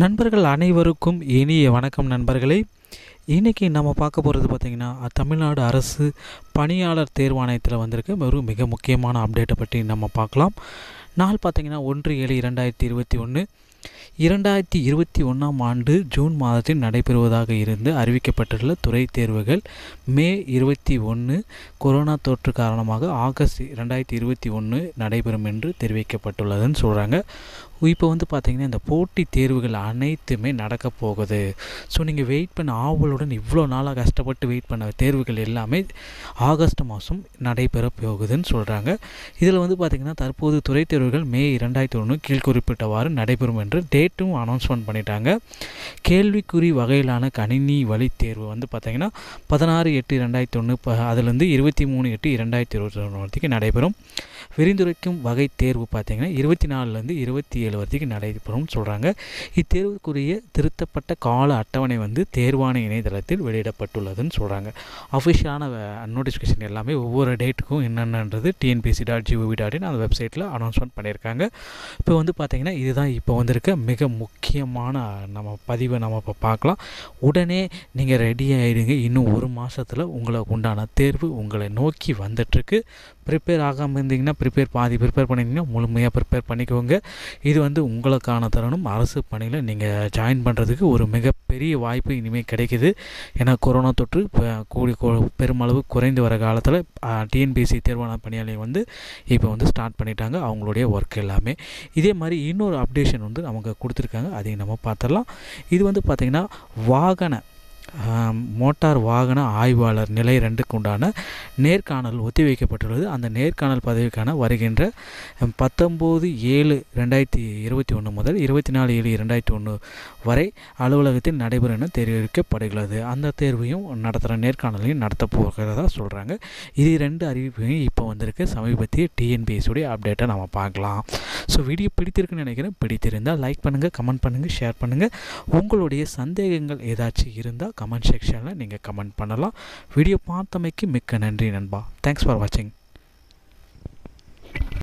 நண்பர்கள் அனைவருக்கும் இனிய வணக்கம் நண்பர்களே இன்றைக்கி நம்ம பார்க்க போகிறது பார்த்திங்கன்னா தமிழ்நாடு அரசு பணியாளர் தேர்வாணையத்தில் வந்திருக்க ஒரு மிக முக்கியமான அப்டேட்டை பற்றி நம்ம பார்க்கலாம் நாள் பார்த்திங்கன்னா ஒன்று ஏழு இரண்டாயிரத்தி இருபத்தி ஒன்று இரண்டாயிரத்தி இருபத்தி ஒன்றாம் ஆண்டு ஜூன் மாதத்தில் நடைபெறுவதாக இருந்து அறிவிக்கப்பட்டுள்ள துறை தேர்வுகள் மே இருபத்தி ஒன்று கொரோனா தொற்று காரணமாக ஆகஸ்ட் ரெண்டாயிரத்தி இருபத்தி ஒன்று நடைபெறும் என்று தெரிவிக்கப்பட்டுள்ளதுன்னு சொல்கிறாங்க இப்போ வந்து பார்த்திங்கன்னா இந்த போட்டித் தேர்வுகள் அனைத்துமே நடக்க போகுது ஸோ நீங்கள் வெயிட் பண்ண ஆவலுடன் இவ்வளோ நாளாக கஷ்டப்பட்டு வெயிட் பண்ண தேர்வுகள் எல்லாமே ஆகஸ்ட் மாதம் நடைபெற போகுதுன்னு சொல்கிறாங்க இதில் வந்து பார்த்திங்கன்னா தற்போது துறை தேர்வுகள் மே இரண்டாயிரத்தி ஒன்று கீழ்குறிப்பிட்டவாறு நடைபெறும் என்று டேட்டும் அனௌன்ஸ்மெண்ட் பண்ணிட்டாங்க கேள்விக்குறி வகையிலான கணினி வழி தேர்வு வந்து பார்த்திங்கன்னா பதினாறு எட்டு ரெண்டாயிரத்தி ஒன்று இப்போ அதுலேருந்து இருபத்தி மூணு எட்டு இரண்டாயிரத்தி இருபத்தி ஒன்று வரைக்கும் நடைபெறும் விரிந்துரைக்கும் வகை தேர்வு பார்த்திங்கன்னா இருபத்தி நாலுலேருந்து இருபத்தி ஏழு வரைக்கும் நடைபெறும்னு சொல்கிறாங்க இத்தேர்வுக்குரிய திருத்தப்பட்ட கால அட்டவணை வந்து தேர்வான இணையதளத்தில் வெளியிடப்பட்டுள்ளதுன்னு சொல்கிறாங்க அஃபிஷியலான நோட்டிஃபிகேஷன் எல்லாமே ஒவ்வொரு டேட்டுக்கும் என்னென்னன்றது TNPSC dot GOV dot in அந்த வெப்சைட்டில் அனௌன்ஸ்மெண்ட் பண்ணியிருக்காங்க இப்போ வந்து பார்த்திங்கன்னா இதுதான் இப்போ வந்திருக்க மிக முக்கியமான நம்ம பதிவை நம்ம இப்போ பார்க்கலாம் உடனே நீங்கள் ரெடி ஆகிடுங்க இன்னும் ஒரு மாதத்தில் உங்களை உண்டான தேர்வு உங்களை நோக்கி வந்துட்டுருக்கு ப்ரிப்பேர் ஆகாமல் இருந்தீங்கன்னா ப்ரிப்பேர் பாதி ப்ரிப்பேர் பண்ணிங்கன்னா முழுமையாக ப்ரிப்பேர் பண்ணிக்கோங்க இது வந்து உங்களுக்கான தருணம் அரசு பணியில் நீங்கள் ஜாயின் பண்ணுறதுக்கு ஒரு மிகப்பெரிய வாய்ப்பு இனிமேல் கிடைக்குது ஏன்னா கொரோனா தொற்று கூடி பெருமளவு குறைந்து வர காலத்தில் டிஎன்பிஎஸ்சி தேர்வான பணியாளர் வந்து இப்போ வந்து ஸ்டார்ட் பண்ணிட்டாங்க அவங்களுடைய ஒர்க் எல்லாமே இதே மாதிரி இன்னொரு அப்டேஷன் வந்து நமக்கு கொடுத்துருக்காங்க அதையும் நம்ம பார்த்துடலாம் இது வந்து பார்த்திங்கன்னா வாகன மோட்டார் வாகன ஆய்வாளர் நிலை ரெண்டுக்கு உண்டான நேர்காணல் ஒத்திவைக்கப்பட்டுள்ளது அந்த நேர்காணல் பதவிக்கான வருகின்ற பத்தொம்போது ஏழு ரெண்டாயிரத்தி இருபத்தி ஒன்று முதல் இருபத்தி நாலு ஏழு ரெண்டாயிரத்தி ஒன்று வரை அலுவலகத்தில் நடைபெறும் என தெரிவிக்கப்படுகிறது அந்த தேர்வையும் நடத்துகிற நேர்காணலையும் நடத்த போகிறதா சொல்கிறாங்க இது ரெண்டு அறிவிப்பையும் இப்போ வந்திருக்கு சமீபத்திய டிஎன்பிஎஸ்ஸுடைய அப்டேட்டை நம்ம பார்க்கலாம் ஸோ வீடியோ பிடித்திருக்குன்னு நினைக்கிறேன் பிடித்திருந்தால் லைக் பண்ணுங்கள் கமெண்ட் பண்ணுங்கள் ஷேர் பண்ணுங்கள் உங்களுடைய சந்தேகங்கள் ஏதாச்சும் இருந்தால் கமெண்ட் செக்ஷனில் நீங்கள் கமெண்ட் பண்ணலாம் வீடியோ பார்த்தமைக்கு மிக்க நன்றி நண்பா தேங்க்ஸ் ஃபார் வாட்சிங்